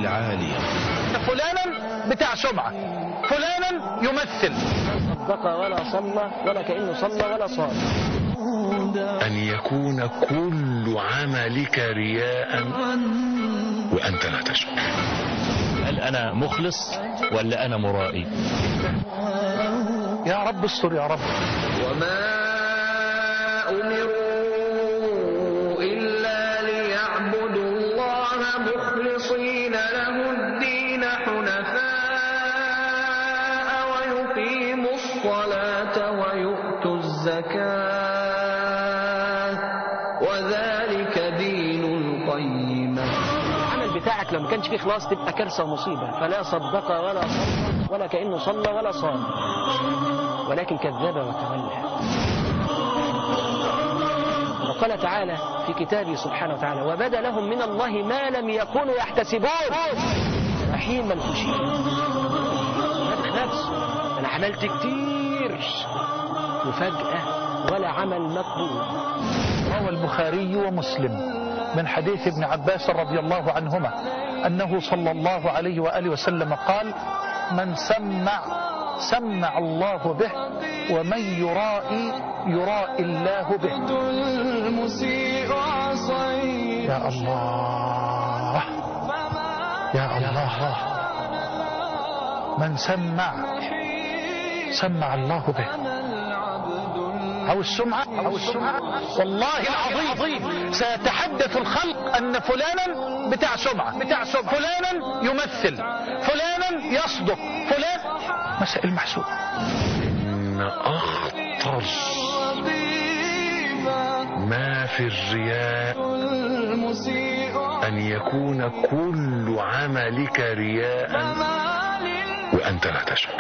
العالية فلانا بتاع سمعة فلانا يمثل صدق ولا صلى ولا كأنه صلى ولا صام أن يكون كل عملك رياء وأنت لا تشعر هل أنا مخلص ولا أنا مرائي يا رب استر يا رب وما أمروا إلا ليعبدوا الله مخلصين له الدين حنفاء ويقيموا الصلاة ويؤتوا الزكاة وذلك دين القيمة العمل بتاعك لو ما كانش فيه خلاص تبقى كارثة ومصيبة فلا صدق ولا صلى ولا كأنه صلى ولا صام ولكن كذب وتولى وقال تعالى في كتابه سبحانه وتعالى وبدا لهم من الله ما لم يكونوا يحتسبون رحيم من خشي فتح نفسه انا عملت كتير وفجأة ولا عمل مقبول روى البخاري ومسلم من حديث ابن عباس رضي الله عنهما أنه صلى الله عليه وآله وسلم قال من سمع سمع الله به ومن يرائي يرائي الله به يا الله يا الله من سمع سمع الله به أو السمعة أو السمعة والله العظيم سيتحدث الخلق أن فلانا بتاع سمعة بتاع سمعة فلانا يمثل فلانا يصدق فلان مسائل محسوبة إن أخطر ما في الرياء أن يكون كل عملك رياء وأنت لا تشعر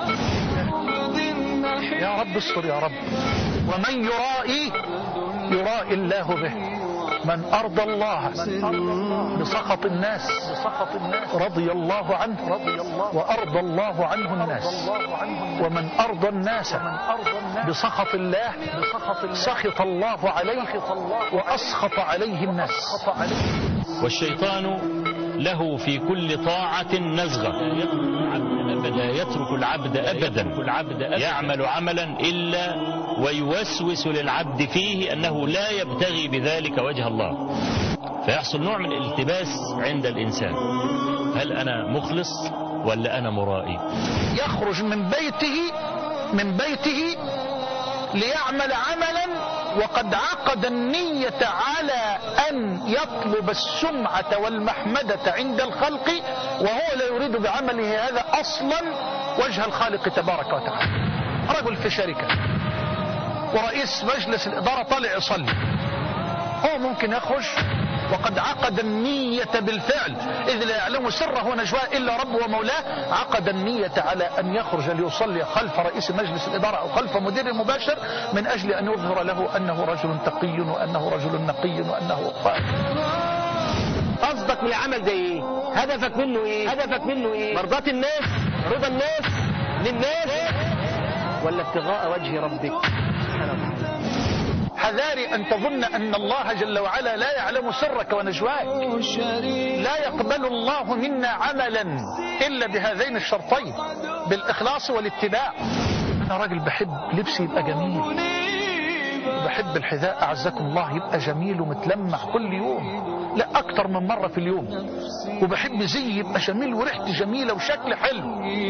يا رب استر يا رب ومن يرائي يرائي الله به من أرضى الله بسخط الناس رضي الله عنه وأرضى الله عنه الناس ومن أرضى الناس بسخط الله سخط الله عليه وأسخط عليه الناس والشيطان له في كل طاعة نزغة لا يترك العبد أبدا يعمل عملا إلا ويوسوس للعبد فيه أنه لا يبتغي بذلك وجه الله فيحصل نوع من الالتباس عند الإنسان هل أنا مخلص ولا أنا مرائي يخرج من بيته من بيته ليعمل عملا وقد عقد النية على أن يطلب السمعة والمحمدة عند الخلق وهو لا يريد بعمله هذا أصلا وجه الخالق تبارك وتعالى رجل في شركة ورئيس مجلس الإدارة طالع يصلي هو ممكن يخرج وقد عقد النية بالفعل إذ لا يعلم سره ونجواه إلا رب ومولاه عقد النية على أن يخرج ليصلي خلف رئيس مجلس الإدارة أو خلف مدير مباشر من أجل أن يظهر له أنه رجل تقي وأنه رجل نقي وأنه قائم قصدك من العمل ده ايه هدفك منه ايه هدفك منه ايه مرضاة الناس رضا الناس للناس ولا ابتغاء وجه ربك سبحانه وتعالى حذاري أن تظن أن الله جل وعلا لا يعلم سرك ونجواك لا يقبل الله منا عملا إلا بهذين الشرطين بالإخلاص والاتباع أنا راجل بحب لبسي يبقى جميل وبحب الحذاء أعزكم الله يبقى جميل ومتلمع كل يوم لا أكتر من مرة في اليوم وبحب زي يبقى جميل وريحتي جميلة وشكل حلو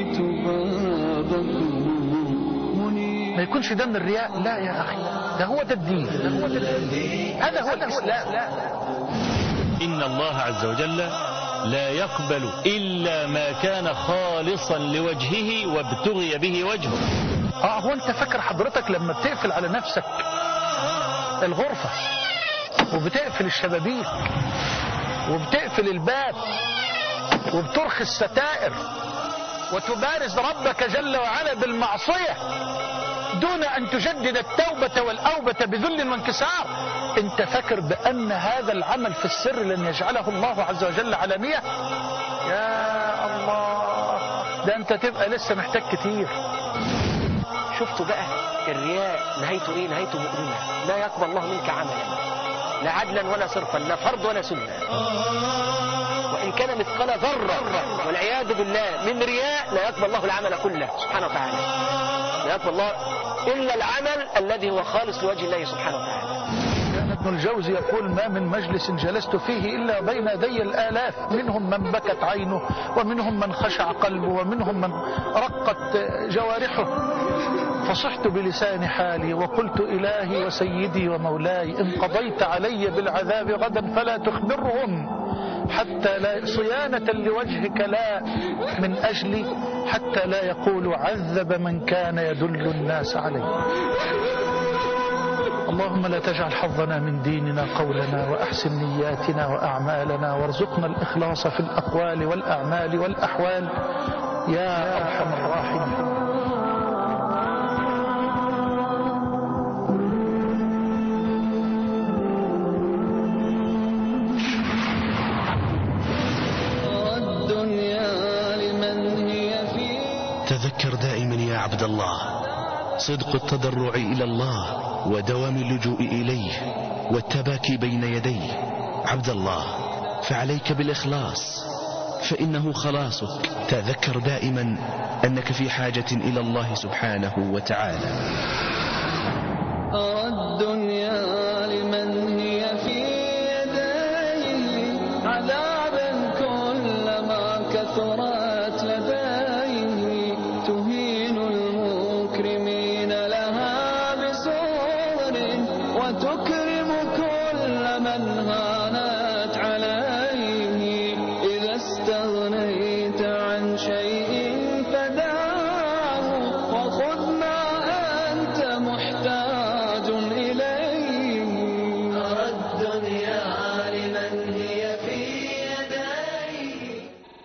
ما يكونش ده من الرياء لا يا أخي ده هو ده الدين ده هو ده الدين هذا هو الإسلام إن الله عز وجل لا يقبل إلا ما كان خالصا لوجهه وابتغي به وجهه اه هو انت فاكر حضرتك لما بتقفل على نفسك الغرفة وبتقفل الشبابيك وبتقفل الباب وبترخي الستائر وتبارز ربك جل وعلا بالمعصية دون أن تجدد التوبة والأوبة بذل وانكسار انت فاكر بأن هذا العمل في السر لن يجعله الله عز وجل علانية يا الله ده انت تبقى لسه محتاج كتير شفتوا بقى الرياء نهايته ايه نهايته مؤلمة لا يقبل الله منك عملا لا عدلا ولا صرفا لا فرض ولا سنة وإن كان مثقال ذرة والعياذ بالله من رياء لا يقبل الله العمل كله سبحانه وتعالى لا يقبل الله إلا العمل الذي هو خالص لوجه الله سبحانه وتعالى كان ابن الجوزي يقول ما من مجلس جلست فيه إلا بين يدي الآلاف منهم من بكت عينه ومنهم من خشع قلبه ومنهم من رقت جوارحه فصحت بلسان حالي وقلت إلهي وسيدي ومولاي إن قضيت علي بالعذاب غدا فلا تخبرهم حتى لا صيانة لوجهك لا من أجلي حتى لا يقول عذب من كان يدل الناس عليه اللهم لا تجعل حظنا من ديننا قولنا وأحسن نياتنا وأعمالنا وارزقنا الإخلاص في الأقوال والأعمال والأحوال يا أرحم الراحمين الدنيا لمن هي فيه تذكر دائما يا عبد الله صدق التضرع إلى الله ودوام اللجوء إليه والتباكي بين يديه عبد الله فعليك بالإخلاص فإنه خلاصك تذكر دائما أنك في حاجة إلى الله سبحانه وتعالى أرى الدنيا لمن هي في يديه عذابا كلما كثرت لديه تهين المكرمين لها بسور وتكرم